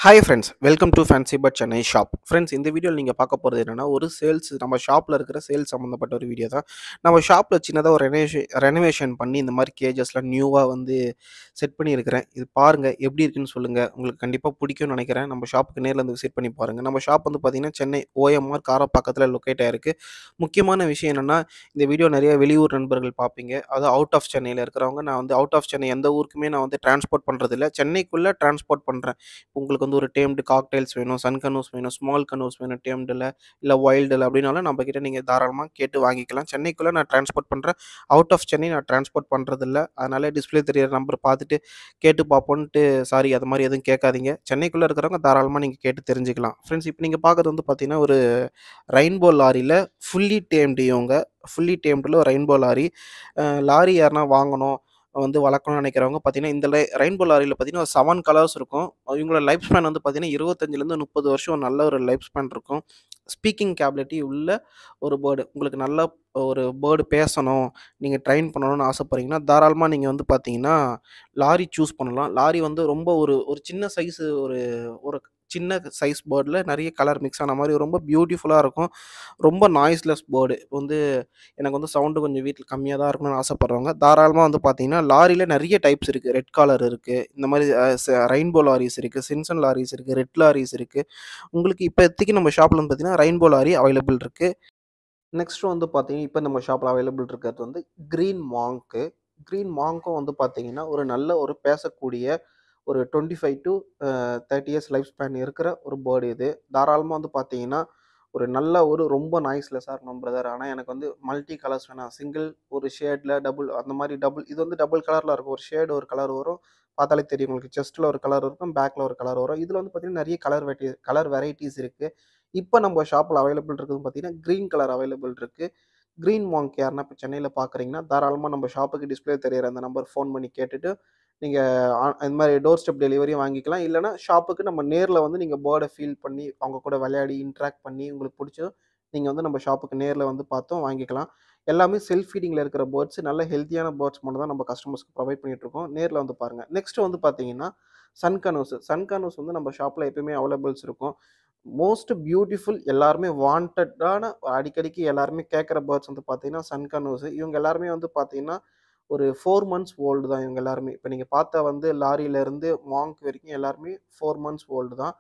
hi friends welcome to fancy bird Chennai shop friends இந்த வீடியோவில் நீங்கள் பார்க்க போகிறது என்னென்னா ஒரு சேல்ஸ் நம்ம ஷாப்பில் இருக்கிற சேல்ஸ் சம்மந்தப்பட்ட ஒரு வீடியோ தான் நம்ம ஷாப்பில் சின்னதாக ஒரு ரெனோவேஷன் ரெனோவேஷன் பண்ணி இந்த மாதிரி கேஜஸ்லாம் நியூவாக வந்து செட் பண்ணியிருக்கிறேன் இது பாருங்கள் எப்படி இருக்குன்னு சொல்லுங்கள் உங்களுக்கு கண்டிப்பாக பிடிக்கும்னு நினைக்கிறேன் நம்ம ஷாப்புக்கு நேரில் வந்து விசிட் பண்ணி பாருங்கள் நம்ம ஷாப் வந்து பார்த்திங்கன்னா சென்னை ஓஎம்ஆர் காரப்பாக்கத்தில் லொக்கேட் ஆயிருக்கு முக்கியமான விஷயம் என்னென்னா இந்த வீடியோ நிறைய வெளியூர் நண்பர்கள் பார்ப்பீங்க அது அவுட் ஆஃப் சென்னையில் இருக்கிறவங்க நான் வந்து அவுட் ஆஃப் சென்னை எந்த ஊருக்குமே நான் வந்து டிரான்ஸ்போர்ட் பண்ணுறதில்ல சென்னைக்குள்ளே டிரான்ஸ்போர்ட் பண்ணுறேன் உங்களுக்கு வந்து ஒரு டேம்டு காக்டைல்ஸ் வேணும் சன் கனூஸ் வேணும் ஸ்மால் கனூஸ் வேணும் டேம்டில் இல்லை வைல்டில் அப்படின்னாலும் நம்ம கிட்ட நீங்கள் தாராளமாக கேட்டு வாங்கிக்கலாம் சென்னைக்குள்ளே நான் டிரான்ஸ்போர்ட் பண்ணுறேன் அவுட் ஆஃப் சென்னை நான் டிரான்ஸ்போர்ட் பண்ணுறதில்ல அதனால டிஸ்பிளே தெரியிற நம்பர் பார்த்துட்டு கேட்டு பார்ப்போன்ட்டு சாரி அது மாதிரி எதுவும் கேட்காதீங்க சென்னைக்குள்ளே இருக்கிறவங்க தாராளமாக நீங்கள் கேட்டு தெரிஞ்சுக்கலாம் ஃப்ரெண்ட்ஸ் இப்போ நீங்கள் பார்க்குறது வந்து பார்த்தீங்கன்னா ஒரு ரெயின்போ லாரியில் ஃபுல்லி டேம்டு இவங்க ஃபுல்லி டேம்டில் ஒரு ரெயின்போ லாரி அஹ் லாரி யாருனா வாங்கணும் வந்து வளர்க்கணும்னு நினைக்கிறவங்க பார்த்தீங்கன்னா இந்த ரெயின்போ லாரியில் பார்த்தீங்கன்னா ஒரு செவன் கலர்ஸ் இருக்கும் இவங்களோட லைஃப் ஸ்பேன் வந்து பார்த்தீங்கன்னா இருபத்தஞ்சிலேருந்து முப்பது வருஷம் நல்ல ஒரு லைஃப் ஸ்பேன் இருக்கும் ஸ்பீக்கிங் கேபிலிட்டி உள்ள ஒரு பேர்டு உங்களுக்கு நல்ல ஒரு பேர்டு பேசணும் நீங்கள் ட்ரெயின் பண்ணணும்னு ஆசைப்பட்றீங்கன்னா தாராளமாக நீங்கள் வந்து பார்த்தீங்கன்னா லாரி சூஸ் பண்ணலாம் லாரி வந்து ரொம்ப ஒரு ஒரு சின்ன சைஸு ஒரு ஒரு சின்ன சைஸ் பேர்டில் நிறைய கலர் மிக்ஸ் ஆன மாதிரி ரொம்ப பியூட்டிஃபுல்லாக இருக்கும் ரொம்ப நாய்ஸ்லெஸ் பேர்டு வந்து எனக்கு வந்து சவுண்டு கொஞ்சம் வீட்டில் கம்மியாக தான் இருக்கணும்னு ஆசைப்பட்றவங்க தாராளமாக வந்து பார்த்தீங்கன்னா லாரியில் நிறைய டைப்ஸ் இருக்குது ரெட் காலர் இருக்குது இந்த மாதிரி ரெயின்போ லாரிஸ் இருக்குது சின்சன் லாரிஸ் இருக்குது ரெட் லாரிஸ் இருக்குது உங்களுக்கு இப்போதைக்கு நம்ம ஷாப்பில் வந்து பார்த்தீங்கன்னா ரெயின்போ லாரி அவைலபிள் இருக்குது நெக்ஸ்ட் வந்து பார்த்தீங்கன்னா இப்போ நம்ம ஷாப்பில் அவைலபிள் இருக்கிறது வந்து க்ரீன் மாங்க்கு க்ரீன் மாங்க்கும் வந்து பார்த்தீங்கன்னா ஒரு நல்ல ஒரு பேசக்கூடிய ஒரு twenty five to thirty years life span இருக்கிற ஒரு பேர்டு இது தாராளமாக வந்து பார்த்தீங்கன்னா ஒரு நல்ல ஒரு ரொம்ப நாய்ஸ்லெஸ்ஸாக இருக்கணும் பிரதர் ஆனால் எனக்கு வந்து மல்டி கலர்ஸ் வேணாம் சிங்கிள் ஒரு ஷேடில் டபுள் அந்த மாதிரி டபுள் இது வந்து டபுள் கலரில் இருக்கும் ஒரு ஷேடு ஒரு கலர் வரும் பார்த்தாலே தெரியும் உங்களுக்கு செஸ்ட்டில் ஒரு கலர் இருக்கும் பேக்கில் ஒரு கலர் வரும் இதில் வந்து பார்த்தீங்கன்னா நிறைய கலர் வெட்டி கலர் வெரைட்டிஸ் இருக்குது இப்போ நம்ம ஷாப்பில் அவைலபிள் இருக்குது பார்த்தீங்கன்னா க்ரீன் கலர் அவைலபிள் இருக்குது க்ரீன் மாங்க் யாருன்னா இப்போ சென்னையில் பார்க்குறீங்கன்னா தாராளமாக நம்ம ஷாப்புக்கு டிஸ்பிளே தெரியிற அந்த நம்பர் ஃபோன் பண்ணி கேட்டுட்டு நீங்கள் இந்த மாதிரி டோர் ஸ்டெப் டெலிவரியும் வாங்கிக்கலாம் இல்லைனா ஷாப்புக்கு நம்ம நேரில் வந்து நீங்கள் பேர்டை ஃபீல் பண்ணி அவங்க கூட விளையாடி இன்ட்ராக்ட் பண்ணி உங்களுக்கு பிடிச்சதும் நீங்கள் வந்து நம்ம ஷாப்புக்கு நேரில் வந்து பார்த்தும் வாங்கிக்கலாம் எல்லாமே செல்ஃப் ஃபீடிங்கில் இருக்கிற பேர்ட்ஸ் நல்ல ஹெல்த்தியான பேர்ட்ஸ் மட்டும் தான் நம்ம கஸ்டமர்ஸ்க்கு ப்ரொவைட் பண்ணிகிட்ருக்கோம் நேரில் வந்து பாருங்கள் நெக்ஸ்ட் வந்து பார்த்தீங்கன்னா சன்கனூஸ் சன்கனூஸ் வந்து நம்ம ஷாப்பில் எப்பயுமே அவைலபிள்ஸ் இருக்கும் மோஸ்ட் பியூட்டிஃபுல் எல்லாருமே வாண்டடான அடிக்கடிக்கு எல்லாருமே கேட்குற பேர்ட்ஸ் வந்து பார்த்தீங்கன்னா சன்கனூஸ் இவங்க எல்லாருமே வந்து பார்த்தீங்கன்னா ஒரு ஃபோர் மந்த்ஸ் ஓல்டு தான் இவங்க எல்லாருமே இப்போ நீங்கள் பார்த்த வந்து லாரியிலேருந்து மாங்க் வரைக்கும் எல்லாருமே ஃபோர் மந்த்ஸ் ஓல்டு தான்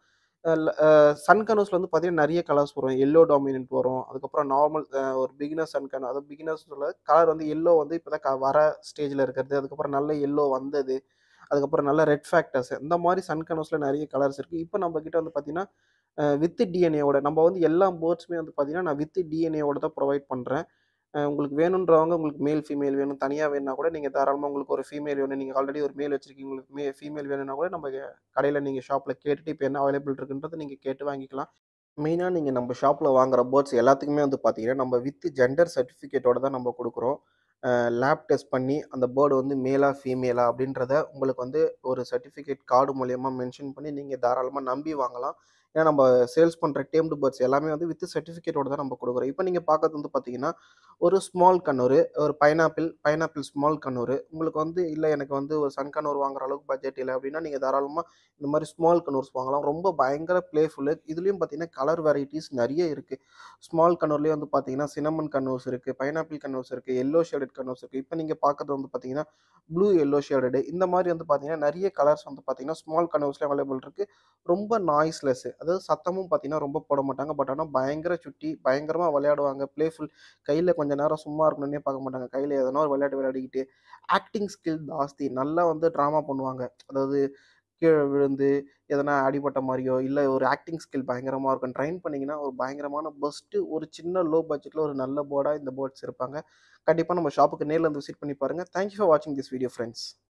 சன் கனூஸில் வந்து பார்த்தீங்கன்னா நிறைய கலர்ஸ் வரும் எல்லோ டாமினன்ட் வரும் அதுக்கப்புறம் நார்மல் ஒரு பிகினர் சன் கனு அது பிகினர்ஸ் சொல்ல கலர் வந்து எல்லோ வந்து இப்போ தான் வர ஸ்டேஜில் இருக்கிறது அதுக்கப்புறம் நல்ல எல்லோ வந்தது அதுக்கப்புறம் நல்ல ரெட் ஃபேக்டர்ஸ் இந்த மாதிரி சன் கனோஸில் நிறைய கலர்ஸ் இருக்குது இப்போ நம்ம கிட்ட வந்து பார்த்தீங்கன்னா வித் டிஎன்ஏவோட நம்ம வந்து எல்லா பேர்ட்ஸுமே வந்து பார்த்தீங்கன்னா நான் வித் டிஎன்ஏவோட தான் ப்ரொவைட் பண்ணுறேன் உங்களுக்கு வேணுன்றவங்க உங்களுக்கு மேல் ஃபீமேல் வேணும் தனியாக வேணும்னா கூட நீங்கள் தாராளமாக உங்களுக்கு ஒரு ஃபீமேல் வேணும் நீங்கள் ஆல்ரெடி ஒரு மேல் வச்சுருக்கீங்க உங்களுக்கு மே ஃபீமேல் வேணும்னா கூட நம்ம கடையில் நீங்கள் ஷாப்பில் கேட்டுட்டு இப்போ என்ன அவைலபிள் இருக்குன்றது நீங்கள் கேட்டு வாங்கிக்கலாம் மெயினாக நீங்கள் நம்ம ஷாப்பில் வாங்குற பேர்ட்ஸ் எல்லாத்துக்குமே வந்து பார்த்தீங்கன்னா நம்ம வித் ஜெண்டர் சர்டிஃபிகேட்டோட தான் நம்ம கொடுக்குறோம் லேப் டெஸ்ட் பண்ணி அந்த பேர்டு வந்து மேலா ஃபீமேலா அப்படின்றத உங்களுக்கு வந்து ஒரு சர்டிஃபிகேட் கார்டு மூலயமா மென்ஷன் பண்ணி நீங்கள் தாராளமாக நம்பி வாங்கலாம் ஏன்னா நம்ம சேல்ஸ் பண்ணுற டேம்டு பேர்ட்ஸ் எல்லாமே வந்து வித் சர்டிஃபிகேட்டோட தான் நம்ம கொடுக்குறோம் இப்போ நீங்கள் பார்க்கறது வந்து பார்த்தீங்கன்னா ஒரு ஸ்மால் கண்ணூர் ஒரு பைனாப்பிள் பைனாப்பிள் ஸ்மால் கண்ணூர் உங்களுக்கு வந்து இல்லை எனக்கு வந்து ஒரு சன் கண்ணூர் வாங்குற அளவுக்கு பட்ஜெட் இல்லை அப்படின்னா நீங்கள் தாராளமாக இந்த மாதிரி ஸ்மால் கண்ணூர்ஸ் வாங்கலாம் ரொம்ப பயங்கர பிளேஃபுல்லு இதுலேயும் பார்த்தீங்கன்னா கலர் வெரைட்டிஸ் நிறைய இருக்குது ஸ்மால் கண்ணூர்லேயே வந்து பார்த்தீங்கன்னா சினமன் கண்ணூர்ஸ் இருக்குது பைனாப்பிள் கண்ணூர்ஸ் இருக்குது எல்லோ ஷேடட் கண்ணூர்ஸ் இருக்குது இப்போ நீங்கள் பார்க்குறது வந்து பார்த்தீங்கன்னா ப்ளூ எல்லோ ஷேடடு இந்த மாதிரி வந்து பார்த்தீங்கன்னா நிறைய கலர்ஸ் வந்து பார்த்தீங்கன்னா ஸ்மால் கண்ணூர்ஸ்லேயும் அவைலபிள் இருக்குது ரொம்ப நாய்ஸ்லெஸ்ஸு அதாவது சத்தமும் பார்த்தீங்கன்னா ரொம்ப போட மாட்டாங்க பட் ஆனால் பயங்கர சுட்டி பயங்கரமாக விளையாடுவாங்க பிளேஃபுல் கையில் கொஞ்சம் நேரம் சும்மா இருக்கணுன்னே பார்க்க மாட்டாங்க கையில் எதனா ஒரு விளையாட்டு விளையாடிக்கிட்டு ஆக்டிங் ஸ்கில் ஜாஸ்தி நல்லா வந்து ட்ராமா பண்ணுவாங்க அதாவது கீழே விழுந்து எதனா அடிபட்ட மாதிரியோ இல்லை ஒரு ஆக்டிங் ஸ்கில் பயங்கரமாக இருக்கும் ட்ரைன் பண்ணிங்கன்னா ஒரு பயங்கரமான பெஸ்ட்டு ஒரு சின்ன லோ பட்ஜெட்டில் ஒரு நல்ல போர்டாக இந்த பேர்ட்ஸ் இருப்பாங்க கண்டிப்பாக நம்ம ஷாப்புக்கு நேரில் வந்து விசிட் பண்ணி பாருங்கள் தேங்க்யூ ஃபார் வாட்சிங் திஸ் வீடியோ ஃப்ரெண்ட்ஸ்